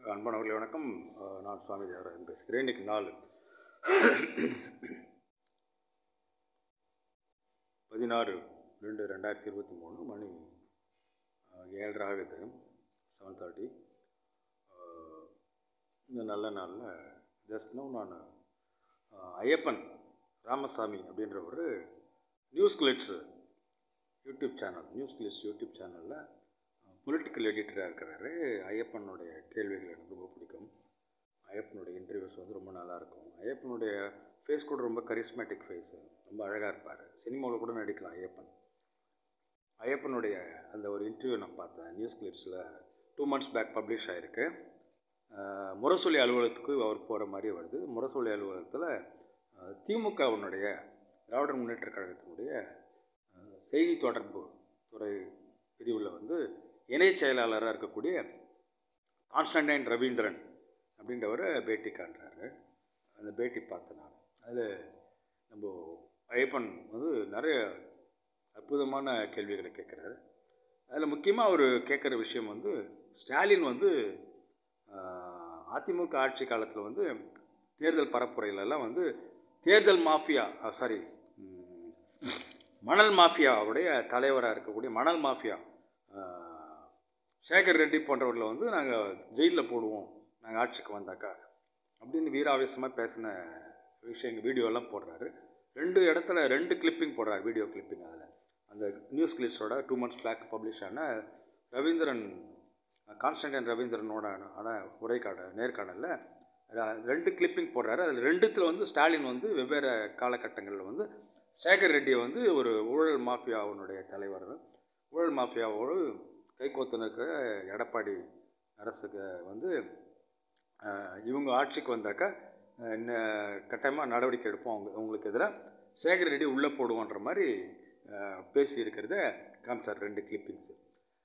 அன்பானவர்களே வணக்கம் அஹ், நான் சுவாமி தேவராஜன் பேசுகிறேன் இன்னைக்கு நாள் பதினாறு ரெண்டு ரெண்டாயிரத்தி இருபத்தி மூணு மணி அஹ், ஏழரை ஆகுது செவன் தேர்ட்டி இந்த நல்ல நாளில் ஜஸ்ட் நோ நான் அஹ், ஐயப்பன் ராமசாமி அப்படின்ற ஒரு news glitz YouTube channel news glitz YouTube சேனலில் பொலிட்டிக்கல் எடிட்டராக இருக்கிறாரு ஐயப்பனுடைய கேள்விகள் எனக்கு ரொம்ப பிடிக்கும் ஐயப்பனுடைய இன்டர்வியூஸ் வந்து ரொம்ப நல்லாயிருக்கும் ஐயப்பனுடைய ஃபேஸ் கூட ரொம்ப கரிஸ்மேட்டிக் ஃபேஸ் ரொம்ப அழகாக இருப்பார் சினிமாவில் கூட நடிக்கலாம் ஐயப்பன் ஐயப்பனுடைய அந்த ஒரு இன்டர்வியூ நான் பார்த்தேன் நியூஸ் கிளிப்ஸில் டூ மந்த்ஸ் பேக் பப்ளிஷ் ஆகிருக்கு அஹ், முரசொலி அலுவலகத்துக்கு அவர் போகிற மாதிரி வருது முரசொலி அலுவலகத்தில் அஹ், திமுகவினுடைய திராவிடர் முன்னேற்ற கழகத்தினுடைய அஹ், செய்தி தொடர்பு துறை பிரிவில் வந்து இணை செயலாளராக இருக்கக்கூடிய கான்ஸ்டன்டைன் ரவீந்திரன் அப்படின்றவரை பேட்டி காண்றாரு அந்த பேட்டி பார்த்தேன் நான் அதில் நம்ம ஐயப்பன் வந்து நிறைய அற்புதமான கேள்விகளை கேட்குறாரு அதில் முக்கியமாக அவர் கேட்குற விஷயம் வந்து ஸ்டாலின் வந்து ஆஹ், அதிமுக ஆட்சி காலத்தில் வந்து தேர்தல் பரப்புரையிலெல்லாம் வந்து தேர்தல் மாஃபியா சாரி மணல் மாஃபியாவுடைய தலைவராக இருக்கக்கூடிய மணல் மாஃபியா ஆஹ், சேகர் ரெட்டி போன்றவர்களை வந்து நாங்கள் ஜெயிலில் போடுவோம் நாங்கள் ஆட்சிக்கு வந்தாக்கா அப்படின்னு வீராவேசமாக பேசின விஷயங்கள் வீடியோலாம் போடுறாரு ரெண்டு இடத்துல ரெண்டு கிளிப்பிங் போடுறாரு வீடியோ கிளிப்பிங் அதில் அந்த நியூஸ் கிளிப்ஸோட டூ மந்த்ஸ் பேக் பப்ளிஷ் ஆன ரவீந்திரன் கான்ஸ்டன்டைன் ரவீந்திரனோட ஆன உரைக்காட நேர்காணலில் ர- ரெண்டு கிளிப்பிங் போடுறாரு அதில் ரெண்டுத்தில் வந்து ஸ்டாலின் வந்து வெவ்வேறு காலகட்டங்களில் வந்து சேகர் ரெட்டியை வந்து ஒரு ஊழல் மாஃபியாவினுடைய தலைவர் ஊழல் மாஃபியாவோடு கைகோத்து இருக்கிற எடப்பாடி அரசுக்கு வந்து அஹ், இவங்க ஆட்சிக்கு வந்தாக்கா அஹ், என்ன கட்டாயமாக நடவடிக்கை எடுப்போம் அவங்க அவங்களுக்கு எதிராக சேகர் ரெட்டி உள்ளே போடுவோன்ற மாதிரி அஹ், பேசி இருக்கிறத காமிச்சார் ரெண்டு கிளிப்பிங்ஸு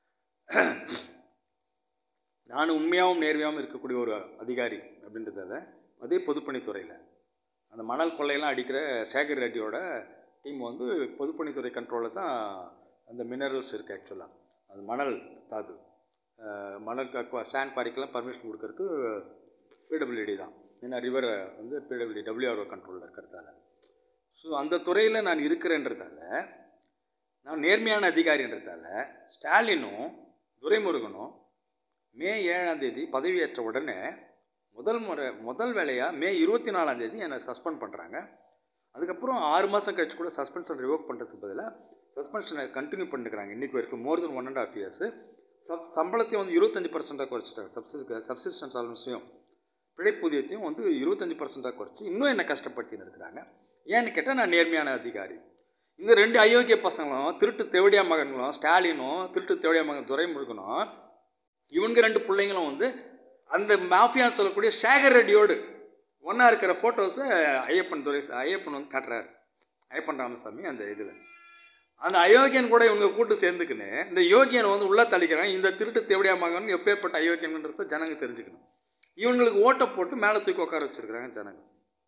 நான் உண்மையாகவும் நேர்மையாகவும் இருக்கக்கூடிய ஒரு அதிகாரி அப்படின்றதால அதே பொதுப்பணித்துறையில் அந்த மணல் கொள்ளையெல்லாம் அடிக்கிற சேகர் ரெட்டியோட டீம் வந்து பொதுப்பணித்துறை கண்ட்ரோலில் தான் அந்த மினரல்ஸ் இருக்குது ஆக்சுவலாக அது மணல் தாது அஹ் மணல் சாண்ட் பாரிக்கெல்லாம் பர்மிஷன் கொடுக்கறதுக்கு பிடபிள்யூடி தான் ஏன்னா ரிவரை வந்து பிடபிள்யூடி டபிள்யூஆர்ஓ கண்ட்ரோலில் இருக்கிறதால ஸோ அந்த துறையில் நான் இருக்கிறேன்றதால நான் நேர்மையான அதிகாரின்றதால ஸ்டாலினும் துரைமுருகனும் மே ஏழாம் தேதி பதவியேற்ற உடனே முதல் முறை முதல் வேலையாக மே இருபத்தி நாலாம் தேதி என்னை சஸ்பெண்ட் பண்ணுறாங்க அதுக்கப்புறம் ஆறு மாதம் கழிச்சு கூட சஸ்பென்ஷன் ரிவோக் பண்ணுறதுக்கு பதிலாக சஸ்பென்ஷனை கண்டினியூ பண்ணிக்கிறாங்க இன்றைக்கி வரைக்கும் more than one and half years சப் சம்பளத்தையும் வந்து இருபத்தஞ்சி பர்சன்ட்டாக குறைச்சிட்டாங்க சப்சிஸ் சப்சிஸ்டன்ஸ் அலவன்ஸையும் பிழைப்பூதியத்தையும் வந்து இருபத்தஞ்சி பர்சன்ட்டாக குறைச்சி இன்னும் என்னை கஷ்டப்படுத்தின்னு இருக்கிறாங்க ஏன்னு கேட்டால் நான் நேர்மையான அதிகாரி இந்த ரெண்டு அயோக்கிய பசங்களும் திருட்டு தேவடியா மகன்களும் ஸ்டாலினும் திருட்டு தேவடியா மகன் துரைமுருகனும் இவங்க ரெண்டு பிள்ளைங்களும் வந்து அந்த மாஃபியான்னு சொல்லக்கூடிய சேகர் ரெட்டியோடு ஒன்றா இருக்கிற ஃபோட்டோஸை ஐயப்பன் துரை ஐயப்பன் வந்து காட்டுறாரு ஐயப்பன் ராமசாமி அந்த இதில் அந்த அயோக்கியன் கூட இவங்க கூட்டு சேர்ந்துக்கின்னு இந்த யோகியனை வந்து உள்ளே தள்ளிக்கிறாங்க இந்த திருட்டு தேவடியா மகன் எப்பேற்பட்ட அயோக்கியன்றத ஜனங்க தெரிஞ்சுக்கணும் இவங்களுக்கு ஓட்டை போட்டு மேலே தூக்கி உட்கார வச்சிருக்கிறாங்க ஜனங்க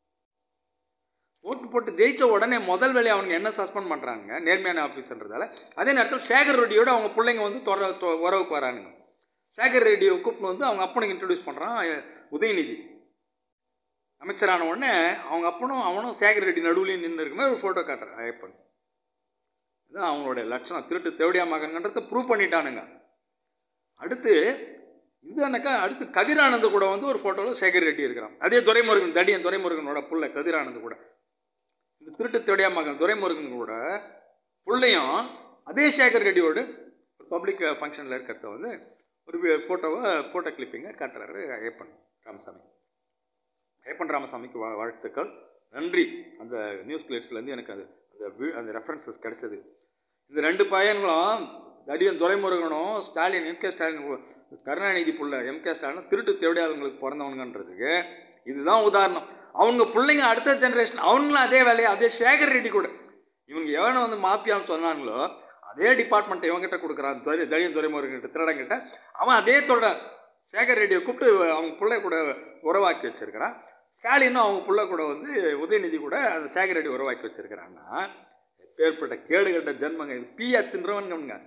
ஓட்டு போட்டு ஜெயிச்ச உடனே முதல் வேலையை அவங்க என்ன சஸ்பெண்ட் பண்ணுறாங்க நேர்மையான ஆஃபீஸர்ன்றதால அதே நேரத்தில் சேகர் ரெட்டியோட அவங்க பிள்ளைங்க வந்து தொர தொ- உறவுக்கு வரானுங்க சேகர் ரெட்டியை கூப்பிட்டு வந்து அவங்க அப்பனுக்கு இன்ட்ரடியூஸ் பண்ணுறான் உதயநிதி அமைச்சரான உடனே அவங்க அப்பனும் அவனும் சேகர் ரெட்டி நடுவுலையும் நின்று இருக்குமே ஒரு ஃபோட்டோ காட்டுறான் ஐயப்பன் இதுதான் அவங்களுடைய லட்சணம் திருட்டு தேவடியா மகன்ன்றதை ப்ரூவ் பண்ணிட்டானுங்க அடுத்து இதுதானக்கா அடுத்து கதிரானந்த் கூட வந்து ஒரு ஃபோட்டோவில் சேகர் ரெட்டி இருக்கிறான் அதே துரைமுருகன் தடியன் துரைமுருகனோட புள்ள கதிரானந்த் கூட இந்த திருட்டு தேவடியா மகன் துரைமுருகன் கூட புள்ளையும் அதே சேகர் ரெட்டியோடு ஒரு பப்ளிக் ஃபங்க்ஷனில் இருக்கிறத வந்து ஒரு ஃபோட்டோவை ஃபோட்டோ கிளிப்பிங்கை காட்டுறாரு ஐயப்பன் ராமசாமி ஐயப்பன் ராமசாமிக்கு வா வாழ்த்துக்கள் நன்றி அந்த நியூஸ் கிளிப்ஸ்லேருந்து எனக்கு அது அந்த வி- அந்த ரெஃபரன்சஸ் கிடைச்சது இந்த ரெண்டு பையன்களும் தடியன் துரைமுருகனும் ஸ்டாலின் எம்கே ஸ்டாலின் கு- கருணாநிதி புள்ள எம்கே ஸ்டாலின் திருட்டு தேவடியாளங்களுக்கு பிறந்தவனுங்கன்றதுக்கு இதுதான் உதாரணம் அவங்க பிள்ளைங்க அடுத்த ஜென்ரேஷன் அவங்களும் அதே வேலையை அதே சேகர் ரெட்டி கூட இவங்க எவனை வந்து மாஃபியான்னு சொன்னாங்களோ அதே டிபார்ட்மெண்ட் இவங்ககிட்ட கொடுக்குறான் துரை தடியன் துரைமுருகன்கிட்ட திருடங்கிட்ட அவன் அதே தொட சேகர் ரெட்டியை கூப்பிட்டு அவங்க பிள்ளை கூட உறவாக்கி வச்சிருக்கிறான் ஸ்டாலினும் அவங்க பிள்ளை கூட வந்து உதயநிதி கூட அந்த சேகர் ரெட்டி உறவாக்கி வச்சிருக்கிறான்னா எப்பேற்பட்ட கேடுகட்ட ஜென்மங்க இது பீயா தின்றவனுங்க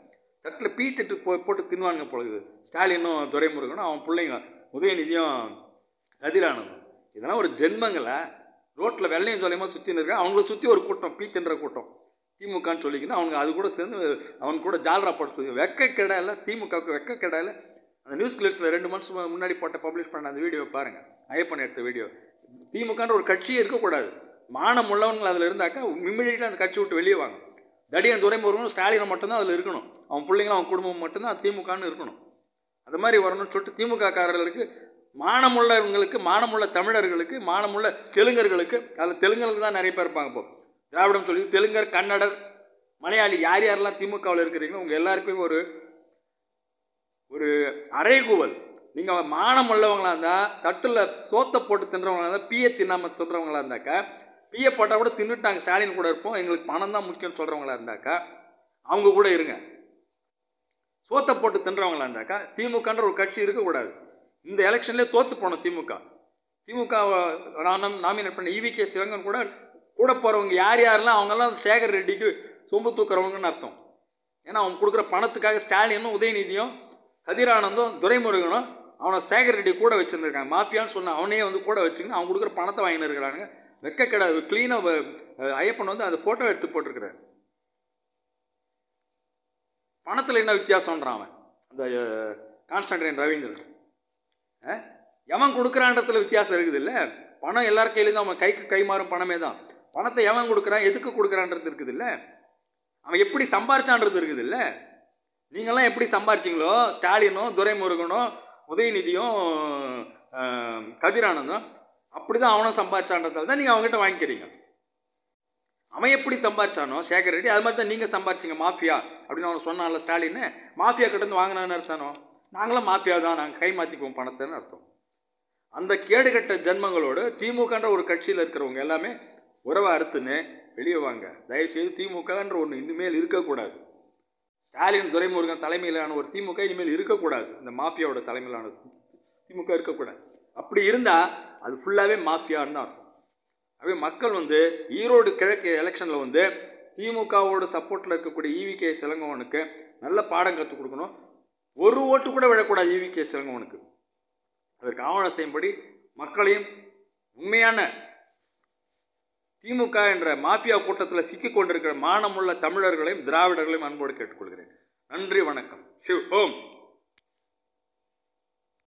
தட்டில் பீ தட்டு போ போட்டு தின்வானுங்க பொழுது ஸ்டாலினும் துரைமுருகனும் அவன் பிள்ளைங்க உதயநிதியும் கதிரானந்தும் இதெல்லாம் ஒரு ஜென்மங்களை ரோட்டில் வெள்ளையும் சொல்லியமாக சுற்றி இருக்கா அவங்கள சுற்றி ஒரு கூட்டம் பீ தின்ற கூட்டம் திமுகன்னு சொல்லிக்கின்னு அவங்க அது கூட சேர்ந்து அவன் கூட ஜால்ரா போட்டு சொல்லி வெக்க கெடால திமுகவுக்கு வெக்க கெடால அந்த நியூஸ் கிளிப்ஸில் ரெண்டு மாதம் முன்னாடி போட்ட பப்ளிஷ் பண்ண அந்த வீடியோ பாருங்கள் ஐயப்பன் எடுத்த வீடியோ திமுகன்ற ஒரு கட்சியே இருக்கக்கூடாது மானம் உள்ளவங்கள் அதில் இருந்தாக்கா இம்மிடியட்டாக அந்த கட்சி விட்டு வெளியே வாங்க தடியன் துரைமுருகனும் ஸ்டாலினை மட்டும்தான் அதில் இருக்கணும் அவன் பிள்ளைங்களும் அவன் குடும்பம் மட்டும்தான் திமுகன்னு இருக்கணும் அது மாதிரி வரணும்னு சொல்லிட்டு திமுக காரர்களுக்கு மானமுள்ளவங்களுக்கு மானமுள்ள தமிழர்களுக்கு மானமுள்ள தெலுங்கர்களுக்கு அதில் தெலுங்கர்களுக்கு தான் நிறைய பேர் இருப்பாங்க இப்போ திராவிடம் சொல்லி தெலுங்கர் கன்னடர் மலையாளி யார் யாரெல்லாம் திமுகவில் இருக்கிறீங்களோ உங்கள் எல்லாருக்குமே ஒரு ஒரு அறைகூவல் நீங்கள் மானம் உள்ளவங்களா இருந்தால் தட்டில் சோத்தை போட்டு தின்றவங்களா இருந்தால் பிய தின்னாமல் தின்றவங்களா இருந்தாக்கா பிய போட்டால் கூட தின்னுட்டாங்க ஸ்டாலின் கூட இருப்போம் எங்களுக்கு பணம் தான் முக்கியம்னு சொல்கிறவங்களா இருந்தாக்கா அவங்க கூட இருங்க சோத்தை போட்டு தின்றவங்களா இருந்தாக்கா திமுகன்ற ஒரு கட்சி இருக்கக்கூடாது இந்த எலெக்ஷன்லேயே தோத்து போனோம் திமுக திமுக நான் நாமினேட் பண்ண இவி கே சிவங்கன் கூட கூட போகிறவங்க யார் யாரெல்லாம் அவங்கெல்லாம் சேகர் ரெட்டிக்கு சொம்பு தூக்குறவங்கன்னு அர்த்தம் ஏன்னா அவங்க கொடுக்குற பணத்துக்காக ஸ்டாலினும் உதயநிதியும் கதிரானந்தும் துரைமுருகனும் அவனை சேகர் ரெட்டி கூட வச்சுருந்துருக்காங்க மாஃபியான்னு சொன்ன அவனையே வந்து கூட வச்சுக்கின்னு அவங்க கொடுக்குற பணத்தை வாங்கின்னு இருக்கிறாங்க வெக்க கிடையாது க்ளீனாக ஐயப்பன் வந்து அந்த ஃபோட்டோ எடுத்து போட்டிருக்கிறார் பணத்தில் என்ன வித்தியாசம்ன்றான் அவன் அந்த கான்ஸ்டன்டைன் ரவீந்திரன் அஹ், எவன் கொடுக்குறான்றதுல வித்தியாசம் இருக்குது இல்லை பணம் எல்லார் கையிலும் தான் அவன் கைக்கு கை மாறும் பணமே தான் பணத்தை எவன் கொடுக்குறான் எதுக்கு கொடுக்குறான்றது இருக்குது இல்லை அவன் எப்படி சம்பாரிச்சான்றது இருக்குது இல்லை நீங்களாம் எப்படி சம்பாரிச்சிங்களோ ஸ்டாலினும் துரைமுருகனும் உதயநிதியும் அஹ், கதிரானந்தும் அப்படி தான் அவனும் சம்பாரிச்சான்றதால தான் நீங்கள் அவங்ககிட்ட வாங்கிக்கிறீங்க அவன் எப்படி சம்பாரிச்சானோ சேகர் ரெட்டி அது மாதிரி தான் நீங்கள் சம்பாரிச்சிங்க மாஃபியா அப்படின்னு அவன் சொன்னான்ல ஸ்டாலின் மாஃபியா கிட்டேருந்து வாங்கினான்னு அர்த்தம் நாங்களும் மாஃபியா தான் நாங்கள் கை மாற்றிக்குவோம் பணத்தைன்னு அர்த்தம் அந்த கேடுகட்ட ஜென்மங்களோடு திமுகன்ற ஒரு கட்சியில் இருக்கிறவங்க எல்லாமே உறவை அறுத்துன்னு வெளியே வாங்க தயவுசெய்து திமுகன்ற ஒன்று இனிமேல் இருக்கக்கூடாது ஸ்டாலின் துரைமுருகன் தலைமையிலான ஒரு திமுக இனிமேல் இருக்கக்கூடாது இந்த மாஃபியாவோட தலைமையிலான திமுக இருக்கக்கூடாது அப்படி இருந்தால் அது ஃபுல்லாகவே மாஃபியான்னு தான் அர்த்தம் அப்படியே மக்கள் வந்து ஈரோடு கிழக்கு எலெக்ஷனில் வந்து திமுகவோட சப்போர்ட்டில் இருக்கக்கூடிய ஈவி கே சிலங்கவனுக்கு நல்ல பாடம் கற்றுக் கொடுக்கணும் ஒரு ஓட்டு கூட விழக்கூடாது ஈவி கே சிலங்கவனுக்கு அதற்கு ஆவணம் செய்யும்படி மக்களையும் உண்மையான திமுக என்ற மாஃபியா கூட்டத்தில் சிக்கிக் கொண்டிருக்கிற மானமுள்ள தமிழர்களையும் திராவிடர்களையும் அன்போடு கேட்டுக்கொள்கிறேன் நன்றி வணக்கம் ஷிவ் ஓம்